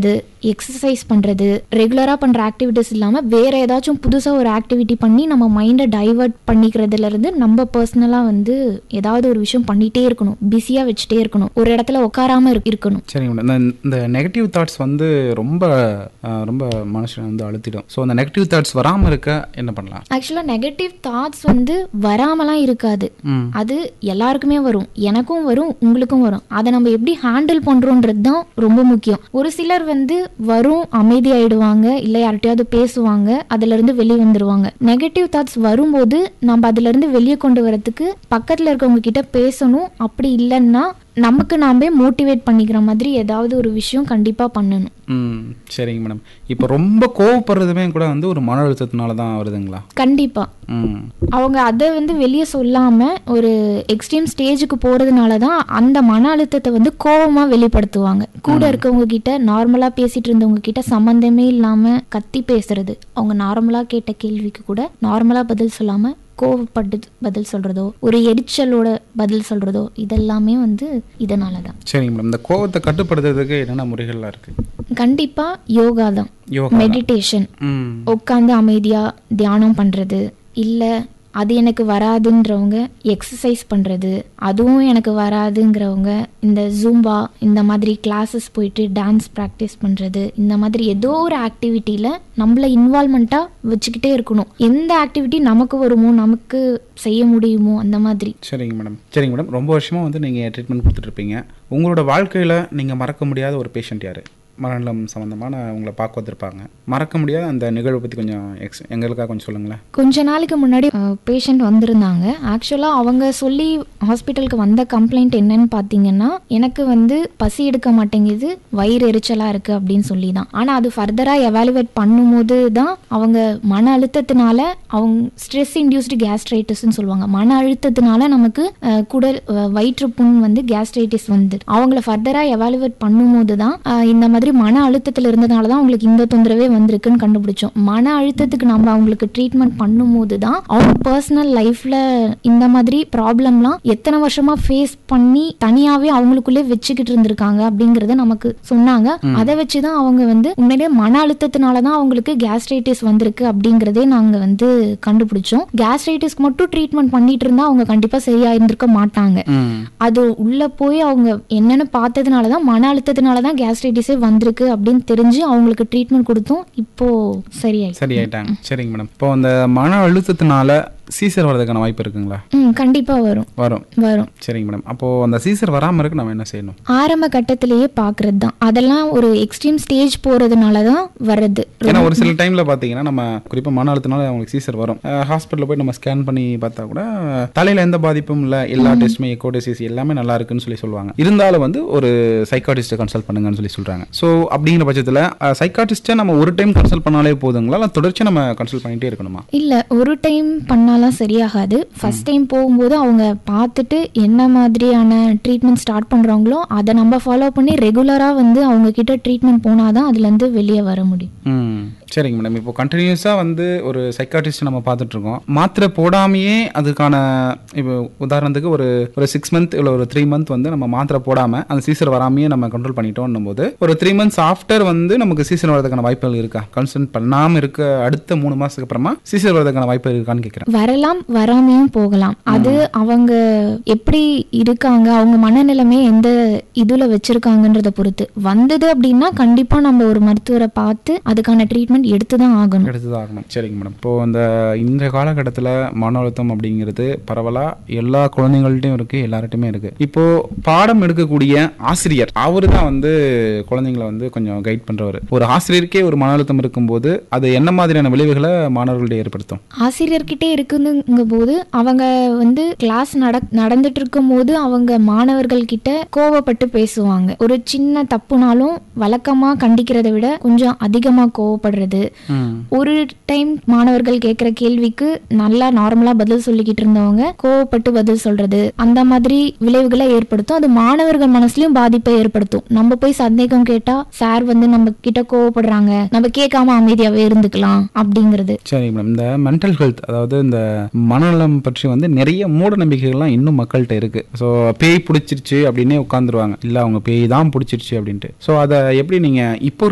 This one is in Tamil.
பண்ணுறது எக்ஸசைஸ் பண்ணுறது ரெகுலராக பண்ணுற ஆக்டிவிட்டிஸ் இல்லாமல் வேற ஏதாச்சும் புதுசாக ஒரு ஆக்டிவிட்டி பண்ணி நம்ம மைண்டை டைவர்ட் பண்ணிக்கிறதுல இருந்து நம்ம பர்சனலாக வந்து ஏதாவது ஒரு விஷயம் பண்ணிகிட்டே இருக்கணும் பிஸியாக வச்சுட்டே இருக்கணும் ஒரு இடத்துல உட்காராம இரு- இருக்கணும் சரிங்க மேடம் இந்த இந்த நெகட்டிவ் தாட்ஸ் வந்து ரொம்ப அஹ், ரொம்ப மனுஷனை வந்து அழுத்திடும் ஸோ அந்த நெகட்டிவ் தாட்ஸ் வராமல் இருக்க என்ன பண்ணலாம் ஆக்சுவலாக நெகட்டிவ் தாட்ஸ் வந்து வராமலாம் இருக்காது ம் அது எல்லாருக்குமே வரும் எனக்கும் வரும் உங்களுக்கும் வரும் அதை நம்ம எப்படி ஹேண்டில் பண்றோன்றது தான் ரொம்ப முக்கியம் ஒரு சிலர் வந்து வரும் அமைதியாயிடுவாங்க இல்லை யார்கிட்டயாவது பேசுவாங்க அதுல இருந்து வெளியே வந்துருவாங்க நெகட்டிவ் தாட்ஸ் வரும்போது நம்ம அதுல இருந்து வெளியே கொண்டு வரதுக்கு பக்கத்துல இருக்கவங்க கிட்ட பேசணும் அப்படி இல்லைன்னா நமக்கு நாமே மோட்டிவேட் பண்ணிக்கிற மாதிரி ஏதாவது ஒரு விஷயம் கண்டிப்பா பண்ணணும் ம் சரிங்க மேடம் இப்போ ரொம்ப கோவப்படுறதுமே கூட வந்து ஒரு மன அழுத்தத்தினால தான் வருதுங்களா கண்டிப்பா ம் அவங்க அதை வந்து வெளியே சொல்லாம ஒரு எக்ஸ்ட்ரீம் ஸ்டேஜுக்கு போறதுனால தான் அந்த மன அழுத்தத்தை வந்து கோவமா வெளிப்படுத்துவாங்க கூட இருக்கவங்க கிட்ட நார்மலா பேசிட்டு இருந்தவங்க கிட்ட சம்பந்தமே இல்லாம கத்தி பேசுறது அவங்க நார்மலா கேட்ட கேள்விக்கு கூட நார்மலா பதில் சொல்லாம கோவப்பட்டு பதில் சொல்றதோ ஒரு எரிச்சலோட பதில் சொல்றதோ இதெல்லாமே வந்து இதனால தான் சரிங்க மேடம் இந்த கோவத்தை கட்டுப்படுத்துறதுக்கு என்னென்ன முறைகள்லாம் இருக்கு கண்டிப்பா யோகா தான் யோகா மெடிடேஷன் ம் உட்காந்து அமைதியா தியானம் பண்றது இல்ல அது எனக்கு வராதுன்றவங்க எக்ஸசைஸ் பண்றது அதுவும் எனக்கு வராதுங்கிறவங்க இந்த ஜூம்பா இந்த மாதிரி கிளாஸஸ் போயிட்டு டான்ஸ் ப்ராக்டிஸ் பண்றது இந்த மாதிரி ஏதோ ஒரு ஆக்டிவிட்டியில நம்மள இன்வால்மெண்ட்டா வச்சுக்கிட்டே இருக்கணும் எந்த ஆக்டிவிட்டி நமக்கு வருமோ நமக்கு செய்ய முடியுமோ அந்த மாதிரி சரிங்க மேடம் சரிங்க மேடம் ரொம்ப வருஷமாக வந்து நீங்கள் ட்ரீட்மெண்ட் கொடுத்துட்ருப்பீங்க உங்களோட வாழ்க்கையில் நீங்கள் மறக்க முடியாத ஒரு பேஷண்ட் யார் மரணம் சம்மந்தமான உங்களை பார்க்க வந்திருப்பாங்க மறக்க முடியாத அந்த நிகழ்வை பற்றி கொஞ்சம் எக்ஸ் எங்களுக்காக கொஞ்சம் சொல்லுங்களேன் கொஞ்ச நாளைக்கு முன்னாடி பேஷண்ட் வந்திருந்தாங்க ஆக்சுவலாக அவங்க சொல்லி ஹாஸ்பிட்டலுக்கு வந்த கம்ப்ளைண்ட் என்னன்னு பார்த்தீங்கன்னா எனக்கு வந்து பசி எடுக்க மாட்டேங்குது வயிறு எரிச்சலாக இருக்குது அப்படின்னு சொல்லி தான் ஆனால் அது ஃபர்தராக எவாலுவேட் பண்ணும்போது தான் அவங்க மன அழுத்தத்தினால அவங்க ஸ்ட்ரெஸ் இன்டியூஸ்டு கேஸ்ட்ரைட்டிஸ்னு சொல்லுவாங்க மன அழுத்தத்தினால நமக்கு அஹ், குடல் அஹ், வயிற்று புண் வந்து கேஸ்ட்ரைட்டிஸ் வந்து அவங்கள ஃபர்தராக எவாலுவேட் பண்ணும்போது தான் அஹ், இந்த மாதிரி மன அழுத்தத்தில் இருந்ததுனால தான் அவங்களுக்கு இந்த தொந்தரவே வந்திருக்குன்னு கண்டுபிடிச்சோம் மன அழுத்தத்துக்கு நம்ம அவங்களுக்கு ட்ரீட்மெண்ட் பண்ணும்போது தான் அவங்க பர்சனல் லைஃப்ல இந்த மாதிரி ப்ராப்ளம்லாம் எத்தனை வருஷமா ஃபேஸ் பண்ணி தனியாவே அவங்களுக்குள்ளே வச்சுக்கிட்டு இருந்திருக்காங்க அப்படிங்கறத நமக்கு சொன்னாங்க அதை வச்சு தான் அவங்க வந்து உண்மையிலேயே மன அழுத்தத்தினால தான் அவங்களுக்கு கேஸ்ட்ரைட்டிஸ் வந்திருக்கு அப்படிங்கறதே நாங்க வந்து கண்டுபிடிச்சோம் கேஸ்ட்ரைட்டிஸ்க்கு மட்டும் ட்ரீட்மெண்ட் பண்ணிட்டு இருந்தா அவங்க கண்டிப்பா சரியா இருந்திருக்க மாட்டாங்க ம் அது உள்ள போய் அவங்க என்னன்னு பார்த்ததுனால தான் மன அழுத்தத்தினால தான் கேஸ்ட்ரைட்டிஸே வந்திருக்கு அப்படின்னு தெரிஞ்சு அவங்களுக்கு ட்ரீட்மெண்ட் கொடுத்தோம் இப்போ சரியாயிடுச்சு சரி ஆயிட்டாங்க சரிங்க மேடம் இப்போ அந்த மன அழுத்தத்தினால சீசர் வர்றதுக்கான வாய்ப்பு இருக்குங்களா ம் கண்டிப்பா வரும் வரும் வரும் சரிங்க மேடம் அப்போது அந்த சீசர் வராமல் இருக்கு நம்ம என்ன செய்யணும் ஆரம்ப கட்டத்திலேயே பார்க்கறது தான் அதெல்லாம் ஒரு எக்ஸ்ட்ரீம் ஸ்டேஜ் போறதுனால தான் வர்றது ஏன்னா ஒரு சில டைமில் பார்த்தீங்கன்னா நம்ம குறிப்பாக மன அழுத்தனால அவங்களுக்கு சீசர் வரும் ஹாஸ்பிட்டலில் போய் நம்ம ஸ்கேன் பண்ணி பார்த்தா கூட தலையில் எந்த பாதிப்பும் இல்லை எல்லா டெஸ்ட்டுமே எக்கோ டெசிஸ் எல்லாமே நல்லா இருக்குன்னு சொல்லி சொல்லுவாங்க இருந்தாலும் வந்து ஒரு சைக்காட்டிஸ்ட்டை கன்சல்ட் பண்ணுங்கன்னு சொல்லி சொல்கிறாங்க ஸோ அப்படிங்கிற பட்சத்தில் சைக்காட்டிஸ்ட்டை நம்ம ஒரு டைம் கன்சல்ட் பண்ணாலே போதுங்களா இல்லை தொடர்ச்சியாக நம்ம கன்சல்ட் பண்ணிகிட்டே இருக்கணுமா இல்ல ஒரு டைம் பண்ணாலாம் சரியாகாது ஃபர்ஸ்ட் டைம் போகும்போது அவங்க பார்த்துட்டு என்ன மாதிரியான ட்ரீட்மெண்ட் ஸ்டார்ட் பண்றாங்களோ அதை நம்ம ஃபாலோ பண்ணி ரெகுலரா வந்து அவங்க கிட்ட ட்ரீட்மெண்ட் போனாதான் அதுல இருந்து வெளியே வர முடியும் ம் சரிங்க மேடம் இப்போ கண்டினியூஸாக வந்து ஒரு சைக்காட்டிஸ்ட் நம்ம பார்த்துட்டு இருக்கோம் மாத்திரை போடாமையே அதுக்கான இப்போ உதாரணத்துக்கு ஒரு ஒரு சிக்ஸ் மந்த் இல்லை ஒரு த்ரீ மந்த் வந்து நம்ம மாத்திரை போடாமல் அந்த சீசர் வராமையே நம்ம கண்ட்ரோல் பண்ணிட்டோம்னும் போது ஒரு த்ரீ மந்த்ஸ் ஆஃப்டர் வந்து நமக்கு சீசர் வரதுக்கான வாய்ப்புகள் இருக்கா கன்சல்ட் பண்ணாமல் இருக்க அடுத்த மூணு மாதத்துக்கு அப்புறமா சீசர் வரதுக்கான வாய்ப்பு இருக்கான்னு கேட்குறேன் வரலாம் வராமையும் போகலாம் அது அவங்க எப்படி இருக்காங்க அவங்க மனநிலைமை எந்த இதுல வச்சிருக்காங்கன்றத பொறுத்து வந்தது அப்படின்னா கண்டிப்பா நம்ம ஒரு மருத்துவரை பார்த்து அதுக்கான ட்ரீட்மெண்ட் எடுத்து தான் ஆகணும் எடுத்துதான் ஆகணும் சரிங்க மேடம் இப்போ அந்த இந்த காலகட்டத்தில் மன அழுத்தம் அப்படிங்கிறது பரவலா எல்லா குழந்தைங்கள்ட்டையும் இருக்கு எல்லார்ட்டையுமே இருக்கு இப்போ பாடம் எடுக்கக்கூடிய ஆசிரியர் அவரு தான் வந்து குழந்தைங்களை வந்து கொஞ்சம் கைட் பண்றவர் ஒரு ஆசிரியருக்கே ஒரு மன அழுத்தம் இருக்கும்போது அது என்ன மாதிரியான விளைவுகளை மாணவர்கள்ட்ட ஏற்படுத்தும் ஆசிரியர்கிட்டே இருக்குதுங்க போது அவங்க வந்து கிளாஸ் நட நடந்துட்டு இருக்கும் போது அவங்க மாணவர்கள் கிட்ட கோவப்பட்டு பேசுவாங்க ஒரு சின்ன தப்புனாலும் வழக்கமா கண்டிக்கிறதை விட கொஞ்சம் அதிகமா கோவப்படுறது ஒரு டைம் மாணவர்கள் கேட்குற கேள்விக்கு நல்லா நார்மலா பதில் சொல்லிக்கிட்டு இருந்தவங்க கோவப்பட்டு பதில் சொல்றது அந்த மாதிரி விளைவுகளை ஏற்படுத்தும் அது மாணவர்கள் மனசுலயும் பாதிப்பை ஏற்படுத்தும் நம்ம போய் சந்தேகம் கேட்டா சார் வந்து நம்ம கிட்ட கோவப்படுறாங்க நம்ம கேட்காம அமைதியாவே இருந்துக்கலாம் அப்படிங்கிறது சரி மேடம் இந்த மென்டல் ஹெல்த் அதாவது இந்த மனநலம் பற்றி வந்து நிறைய மூட நம்பிக்கைகள்லாம் இன்னும் மக்கள்கிட்ட இருக்கு ஸோ பேய் பிடிச்சிருச்சு அப்படின்னே உட்காந்துருவாங்க இல்லை அவங்க பேய் தான் பிடிச்சிருச்சு அப்படின்ட்டு ஸோ அதை எப்படி நீங்கள் இப்போ